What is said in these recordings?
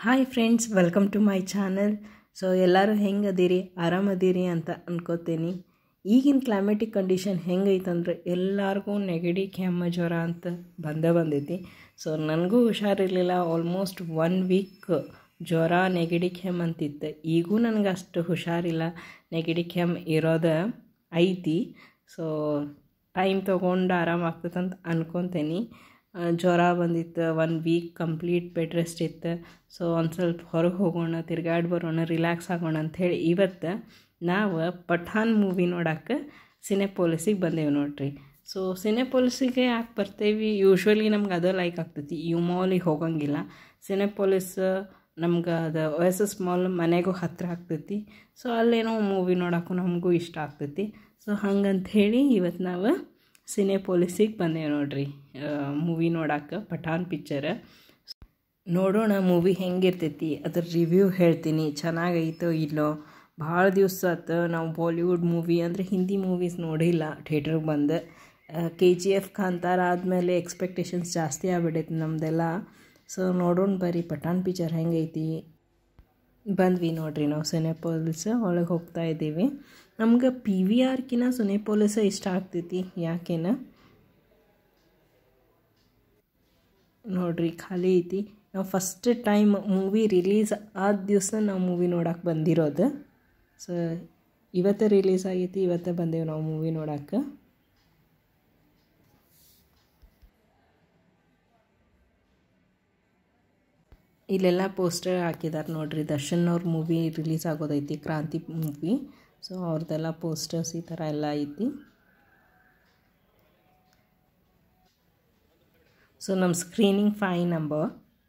hi friends welcome to my channel so ಎಲ್ಲರೂ ಹೆಂಗೆ ಅದೀರಿ ಆರಾಮದೀರಿ ಅಂತ ಅನ್ಕೋತೀನಿ ಈಗಿನ ಕ್ಲೈಮೆಟಿಕ್ ಕಂಡೀಷನ್ ಹೆಂಗೈತಂದ್ರೆ ಎಲ್ಲರಿಗೂ ನೆಗಡಿ ಕೆಮ್ಮು ಜ್ವರ ಅಂತ ಬಂದೇ ಬಂದೈತಿ ಸೊ ನನಗೂ ಹುಷಾರಿರಲಿಲ್ಲ ಆಲ್ಮೋಸ್ಟ್ ಒನ್ ವೀಕ್ ಜ್ವರ ನೆಗಡಿ ಕೆಮ್ಮು ಅಂತಿತ್ತು ಈಗೂ ನನಗೆ ಅಷ್ಟು ಹುಷಾರಿಲ್ಲ ನೆಗಡಿ ಕೆಮ್ಮು ಇರೋದ ಐತಿ ಸೊ ಟೈಮ್ ತೊಗೊಂಡು ಆರಾಮಾಗ್ತದೆ ಅಂತ ಅನ್ಕೊತೀನಿ ಆ, ಜ್ವರ ಬಂದಿತ್ತು one week complete bed rest ಇತ್ತು ಸೊ ಒಂದು ಸ್ವಲ್ಪ ಹೊರಗೆ ಹೋಗೋಣ ತಿರ್ಗಾಡಿ ಬರೋಣ ರಿಲ್ಯಾಕ್ಸ್ ಆಗೋಣ ಅಂಥೇಳಿ ಇವತ್ತು ನಾವು ಪಠಾನ್ ಮೂವಿ ನೋಡಕ್ಕೆ ಸಿನೆಪೋಲಿಸಿಗೆ ಬಂದೇವು ನೋಡ್ರಿ ಸೊ ಸಿನೆಪೋಲಿಸಿಗೆ ಯಾಕೆ ಬರ್ತೇವಿ ಯೂಶ್ವಲಿ ನಮ್ಗೆ ಅದು ಲೈಕ್ ಆಗ್ತೈತಿ ಯು ಮಾಲಿಗೆ ಹೋಗಂಗಿಲ್ಲ ಸಿನೆಪೋಲಿಸ್ ನಮ್ಗೆ ಅದು ಒ ಎಸ್ ಎಸ್ ಮಾಲ್ ಮನೆಗೂ ಹತ್ತಿರ ಆಗ್ತೈತಿ ಸೊ ಅಲ್ಲೇನೋ ಮೂವಿ ನೋಡೋಕ್ಕೂ ನಮಗೂ ಇಷ್ಟ ಆಗ್ತೈತಿ ಸೊ ಹಂಗಂತ ಹೇಳಿ ಇವತ್ತು ನಾವು ಸಿನೆಪೋಲಿಸಿಗೆ ಬಂದೇವು ನೋಡ್ರಿ ಮೂವಿ ನೋಡಕ್ಕೆ ಪಠಾನ್ ಪಿಕ್ಚರ್ ನೋಡೋಣ ಮೂವಿ ಹೆಂಗಿರ್ತೈತಿ ಅದ್ರ ರಿವ್ಯೂ ಹೇಳ್ತೀನಿ ಚೆನ್ನಾಗೈತೋ ಇಲ್ಲೋ ಭಾಳ ದಿವಸ ಆತು ನಾವು ಬಾಲಿವುಡ್ ಮೂವಿ ಅಂದರೆ ಹಿಂದಿ ಮೂವೀಸ್ ನೋಡಿಲ್ಲ ಥಿಯೇಟ್ರಿಗೆ ಬಂದು ಕೆ ಜಿ ಎಫ್ ಕಾಂತಾರ ಆದಮೇಲೆ ಎಕ್ಸ್ಪೆಕ್ಟೇಷನ್ಸ್ ಜಾಸ್ತಿ ಆಗ್ಬಿಟ್ಟೈತಿ ನಮ್ಮದೆಲ್ಲ ಸೊ ನೋಡೋಣ ಬರ್ರಿ ಪಠಾನ್ ಪಿಕ್ಚರ್ ಹೆಂಗೈತಿ ಬಂದ್ವಿ ನೋಡ್ರಿ ನಾವು ಸಿನೆಪೋಲಿಸ್ ಒಳಗೆ ಹೋಗ್ತಾ ಇದ್ದೀವಿ ನಮ್ಗೆ ಪಿ ವಿ ಆರ್ಕಿನ ಸಿನೆಪೋಲಿಸ ಇಷ್ಟ ಆಗ್ತೈತಿ ಯಾಕೆನ ನೋಡ್ರಿ ಖಾಲಿ ಐತಿ ನಾವು ಫಸ್ಟ್ ಟೈಮ್ ಮೂವಿ ರಿಲೀಸ್ ಆದ ದಿವಸ ನಾವು ಮೂವಿ ನೋಡಕ್ಕೆ ಬಂದಿರೋದು ಸೊ ಇವತ್ತೇ ರಿಲೀಸ್ ಆಗೈತಿ ಇವತ್ತೇ ಬಂದೇವು ನಾವು ಮೂವಿ ನೋಡಕ್ಕೆ ಇಲ್ಲೆಲ್ಲ ಪೋಸ್ಟರ್ ಹಾಕಿದ್ದಾರೆ ನೋಡ್ರಿ ದರ್ಶನ್ ಅವ್ರ ಮೂವಿ ರಿಲೀಸ್ ಆಗೋದೈತಿ ಕ್ರಾಂತಿ ಮೂವಿ ಸೊ ಅವ್ರದ್ದೆಲ್ಲ ಪೋಸ್ಟರ್ಸ್ ಈ ಥರ ಎಲ್ಲ ಐತಿ ಸೊ ನಮ್ಮ ಸ್ಕ್ರೀನಿಂಗ್ ಫೈ ನಂಬರ್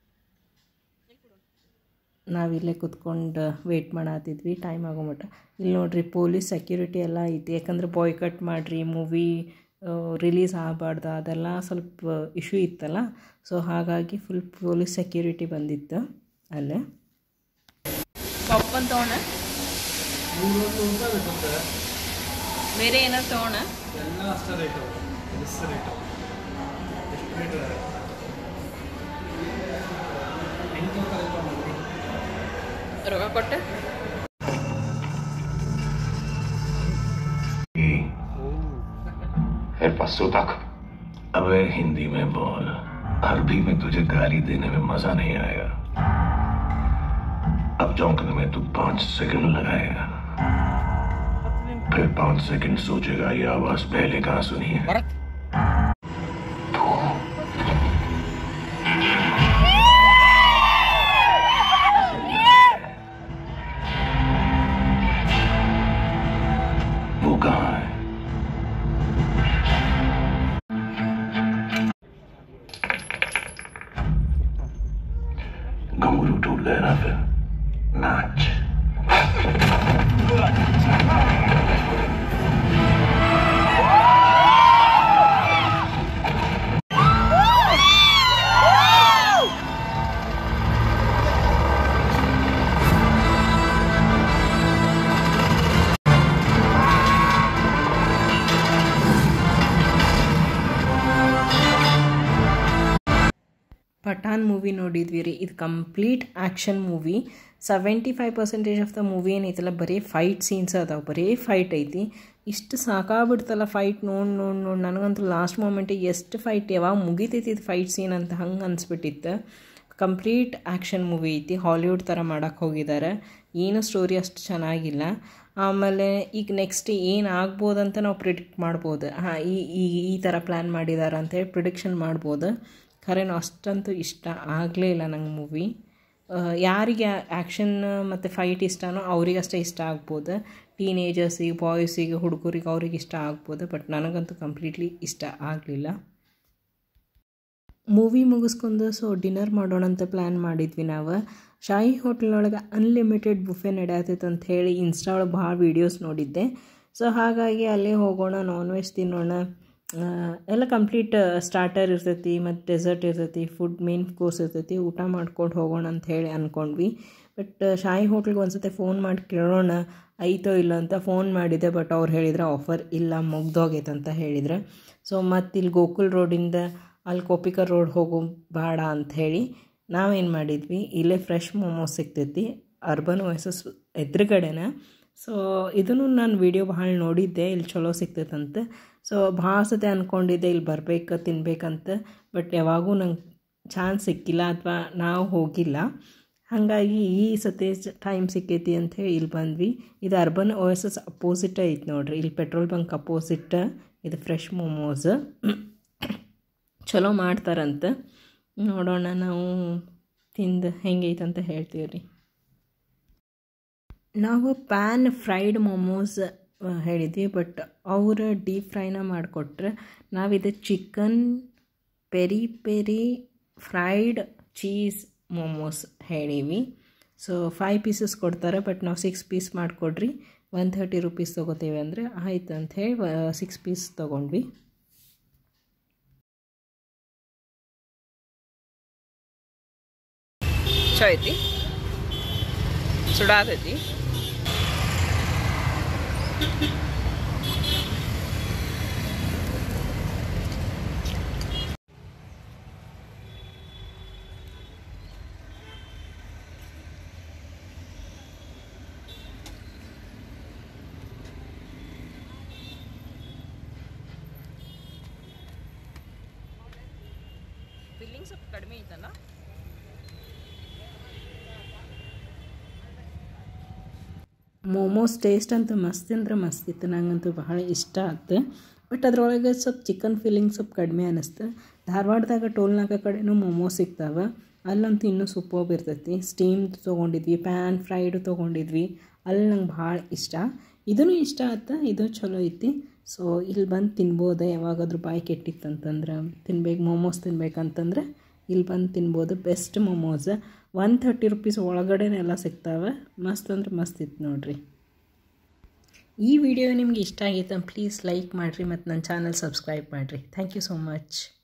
ನಾವಿಲ್ಲೇ ಕುತ್ಕೊಂಡು ವೆಯ್ಟ್ ಮಾಡತ್ತಿದ್ವಿ ಟೈಮ್ ಆಗೋ ಮಟ್ಟ ಇಲ್ಲಿ ನೋಡ್ರಿ ಪೊಲೀಸ್ ಸೆಕ್ಯೂರಿಟಿ ಎಲ್ಲ ಐತಿ ಯಾಕಂದ್ರೆ ಬಾಯ್ ಕಟ್ ಮಾಡಿರಿ ಮೂವಿ ರಿಲೀಸ್ ಆಗಬಾರ್ದು ಅದೆಲ್ಲ ಸ್ವಲ್ಪ ಇಶ್ಯೂ ಇತ್ತಲ್ಲ ಸೊ ಹಾಗಾಗಿ ಫುಲ್ ಪೊಲೀಸ್ ಸೆಕ್ಯೂರಿಟಿ ಬಂದಿತ್ತು ಅಲ್ಲೇ ಪಾಪ್ಕಾರ್ನ್ ತೊಗೊಂಡ ಬೇರೆ ಏನಾರು ತೊಗೊಂಡ ಎಲ್ಲ ಅಷ್ಟೇ ರೇಟು ಎಸ್ ರೇಟು ಎಷ್ಟು ರೇಟ್ ಹೆಂಗೆ ರೊಕ್ಕ ಕೊಟ್ಟೆ है पस्सू तक अबे हिंदी में बोल अरबी में तुझे गाली देने में मजा नहीं आएगा अब चौंकने में तू पांच सेकंड लगाएगा फिर पांच सेकंड सोचेगा ये आवाज पहले कहाँ सुनी है वो कहाँ है घुंघरू टूट गए ना फिर नाच ಪಠಾನ್ ಮೂವಿ ನೋಡಿದ್ವಿ ರೀ ಇದು complete action movie seventy five percentage of the movie ಏನೈತಲ್ಲ ಬರೀ ಫೈಟ್ ಸೀನ್ಸ್ ಅದಾವೆ ಬರೀ ಫೈಟ್ ಐತಿ ಇಷ್ಟು ಸಾಕಾಗ್ಬಿಡ್ತಲ್ಲ ಫೈಟ್ ನೋಡಿ ನೋಡಿ ನೋಡಿ ನನಗಂತೂ ಲಾಸ್ಟ್ ಮೂಮೆಂಟಿಗೆ ಎಷ್ಟು ಫೈಟ್ ಯಾವಾಗ ಮುಗಿತೈತಿ ಇದು ಫೈಟ್ ಸೀನ್ ಅಂತ ಹಂಗೆ ಅನಿಸ್ಬಿಟ್ಟಿತ್ತು ಕಂಪ್ಲೀಟ್ ಆ್ಯಕ್ಷನ್ ಮೂವಿ ಐತಿ ಹಾಲಿವುಡ್ ಥರ ಮಾಡೋಕ್ಕೆ ಹೋಗಿದ್ದಾರೆ ಏನು ಸ್ಟೋರಿ ಅಷ್ಟು ಚೆನ್ನಾಗಿಲ್ಲ ಆಮೇಲೆ ಈಗ ನೆಕ್ಸ್ಟ್ ಏನು ಆಗ್ಬೋದಂತ ನಾವು ಪ್ರಿಡಿಕ್ಟ್ ಮಾಡ್ಬೋದು ಹಾಂ ಈ ಈ ಈ ಥರ ಪ್ಲ್ಯಾನ್ ಮಾಡಿದ್ದಾರೆ ಅಂತೇಳಿ ಪ್ರಿಡಿಕ್ಷನ್ ಮಾಡ್ಬೋದು ಖರೇನು ಅಷ್ಟಂತೂ ಇಷ್ಟ ಆಗಲೇ ಇಲ್ಲ ನಂಗೆ ಮೂವಿ ಯಾರಿಗೆ ಆ್ಯಕ್ಷನ್ ಮತ್ತು ಫೈಟ್ ಇಷ್ಟನೋ ಅವರಿಗಷ್ಟೇ ಇಷ್ಟ ಆಗ್ಬೋದು ಟೀನೇಜರ್ಸಿಗೆ ಬಾಯ್ಸಿಗೆ ಹುಡುಗರಿಗೆ ಅವ್ರಿಗೆ ಇಷ್ಟ ಆಗ್ಬೋದು ಬಟ್ ನನಗಂತೂ ಕಂಪ್ಲೀಟ್ಲಿ ಇಷ್ಟ ಆಗಲಿಲ್ಲ ಮೂವಿ ಮುಗಿಸ್ಕೊಂಡು ಸೊ ಡಿನ್ನರ್ ಮಾಡೋಣ ಅಂತ ಪ್ಲ್ಯಾನ್ ಮಾಡಿದ್ವಿ ನಾವು ಶಾಹಿ ಹೋಟೆಲ್ನೊಳಗೆ ಅನ್ಲಿಮಿಟೆಡ್ ಬುಫೆ ನಡೆಯತ್ತೈತೆ ಅಂತ ಹೇಳಿ ಇನ್ಸ್ಟಾ ಒಳಗೆ ಭಾಳ ವೀಡಿಯೋಸ್ ನೋಡಿದ್ದೆ ಸೊ ಹಾಗಾಗಿ ಅಲ್ಲೇ ಹೋಗೋಣ ನಾನ್ ವೆಜ್ ತಿನ್ನೋಣ ಆ, ಎಲ್ಲ ಕಂಪ್ಲೀಟ್ ಸ್ಟಾರ್ಟರ್ ಇರ್ತೈತಿ ಮತ್ತು ಡೆಸರ್ಟ್ ಇರ್ತೈತಿ ಫುಡ್ ಮೇನ್ ಕೋರ್ಸ್ ಇರ್ತೈತಿ ಊಟ ಮಾಡ್ಕೊಂಡು ಹೋಗೋಣ ಅಂತ ಹೇಳಿ ಅಂದ್ಕೊಂಡ್ವಿ ಬಟ್ ಶಾಹಿ ಹೋಟ್ಲಿಗೆ ಒಂದ್ಸತಿ ಫೋನ್ ಮಾಡಿ ಕೇಳೋಣ ಐತೋ ಇಲ್ಲ ಅಂತ ಫೋನ್ ಮಾಡಿದೆ ಬಟ್ ಅವ್ರು ಹೇಳಿದ್ರೆ ಆಫರ್ ಇಲ್ಲ ಮುಗ್ದೋಗೈತೆ ಅಂತ ಹೇಳಿದ್ರೆ ಸೊ ಮತ್ತು ಇಲ್ಲಿ ಗೋಕುಲ್ ರೋಡಿಂದ ಅಲ್ಲಿ ಕೋಪಿಕರ್ ರೋಡ್ ಹೋಗೋ ಬೇಡ ಅಂಥೇಳಿ ನಾವೇನು ಮಾಡಿದ್ವಿ ಇಲ್ಲೇ ಫ್ರೆಶ್ ಮೋಮೋಸ್ ಸಿಗ್ತೈತಿ ಅರ್ಬನ್ ಓಯಸಸ್ ಎದುರುಗಡೆನ ಸೊ ಇದನ್ನು ನಾನು ವಿಡಿಯೋ ಭಾಳ ನೋಡಿದ್ದೆ ಇಲ್ಲಿ ಚಲೋ ಸಿಗ್ತೈತಂತ ಸೊ ಭಾಳ ಸತಿ ಅಂದ್ಕೊಂಡಿದ್ದೆ ಇಲ್ಲಿ ಬರ್ಬೇಕು ತಿನ್ಬೇಕಂತ ಬಟ್ ಯಾವಾಗೂ ನಂಗೆ ಚಾನ್ಸ್ ಸಿಕ್ಕಿಲ್ಲ ಅಥವಾ ನಾವು ಹೋಗಿಲ್ಲ ಹಾಗಾಗಿ ಈ ಸತಿ ಟೈಮ್ ಸಿಕ್ಕೈತಿ ಅಂಥೇಳಿ ಇಲ್ಲಿ ಬಂದ್ವಿ ಇದು urban O S S opposite ಐತೆ ನೋಡ್ರಿ ಇಲ್ಲಿ ಪೆಟ್ರೋಲ್ ಬಂಕ್ ಅಪೋಸಿಟ್ ಇದು ಫ್ರೆಶ್ ಮೋಮೋಸ್ ಚಲೋ ಮಾಡ್ತಾರಂತ ನೋಡೋಣ ನಾವು ತಿಂದು ಹೆಂಗೈತೆ ಅಂತ ಹೇಳ್ತೀವಿ ರೀ ನಾವು ಪ್ಯಾನ್ ಫ್ರೈಡ್ ಮೋಮೋಸ್ ಹೇಳಿದ್ವಿ ಬಟ್ ಅವರು ಡೀಪ್ ಫ್ರೈನ ಮಾಡಿಕೊಟ್ರೆ ನಾವಿದು chicken peri peri fried cheese momos ಹೇಳೀವಿ ಸೊ ಫೈವ್ ಪೀಸಸ್ ಕೊಡ್ತಾರೆ ಬಟ್ ನಾವು ಸಿಕ್ಸ್ ಪೀಸ್ ಮಾಡಿಕೊಡ್ರಿ ಒನ್ ಥರ್ಟಿ ರುಪೀಸ್ ತೊಗೋತೀವಿ ಅಂದರೆ ಆಯ್ತು ಅಂಥೇಳಿ ಸಿಕ್ಸ್ ಪೀಸ್ ತೊಗೊಂಡ್ವಿ ಚೋ ಐತಿ ಸುಡಾದೈತಿ ಫಿಲ್ಲಿಂಗ್ ಸ್ವಲ್ಪ ಕಡಿಮೆ ಐತಲ್ಲ ಮೋಮೋಸ್ ಟೇಸ್ಟ್ ಅಂತೂ ಮಸ್ತ್ ಅಂದ್ರೆ ಮಸ್ತ್ ಇತ್ತು ನಂಗಂತೂ ಬಹಳ ಇಷ್ಟ ಆಯ್ತು ಬಟ್ ಅದ್ರೊಳಗೆ ಸ್ವಲ್ಪ ಚಿಕನ್ ಫೀಲಿಂಗ್ ಸ್ವಲ್ಪ ಕಡಿಮೆ ಅನ್ನಿಸ್ತು ಧಾರವಾಡದಾಗ ಟೋಲ್ನಾಗ ಕಡೆನೂ ಮೋಮೋಸ್ ಸಿಗ್ತಾವೆ ಅಲ್ಲಂತೂ ಇನ್ನೂ ಸೂಪರ್ಬ್ ಇರ್ತೈತಿ ಸ್ಟೀಮ್ ತೊಗೊಂಡಿದ್ವಿ ಪ್ಯಾನ್ ಫ್ರೈಡು ತೊಗೊಂಡಿದ್ವಿ ಅಲ್ಲಿ ನಂಗೆ ಭಾಳ ಇಷ್ಟ ಇದೂ ಇಷ್ಟ ಆಯ್ತು ಇದು ಚಲೋ ಐತಿ ಸೊ ಇಲ್ಲಿ ಬಂದು ತಿನ್ಬೋದು ಯಾವಾಗಾದ್ರೂ ಬಾಯಿ ಕೆಟ್ಟಿತ್ತಂತಂದ್ರೆ ತಿನ್ಬೇಕು ಮೋಮೋಸ್ ತಿನ್ಬೇಕಂತಂದ್ರೆ ಇಲ್ಲಿ ಬಂದು ತಿನ್ಬೋದು best momos one thirty rupees ಒಳಗಡೆನೆಲ್ಲ ಸಿಗ್ತಾವೆ ಮಸ್ತ್ ಅಂದ್ರೆ ಮಸ್ತ್ ಇತ್ತು ನೋಡ್ರಿ ಈ ವಿಡಿಯೋ ನಿಮ್ಗೆ ಇಷ್ಟ ಆಗಿತ್ತು ಪ್ಲೀಸ್ ಲೈಕ್ ಮಾಡಿರಿ ಮತ್ತು ನನ್ನ ಚಾನಲ್ ಸಬ್ಸ್ಕ್ರೈಬ್ ಮಾಡಿರಿ ಥ್ಯಾಂಕ್ ಯು ಸೋ ಮಚ್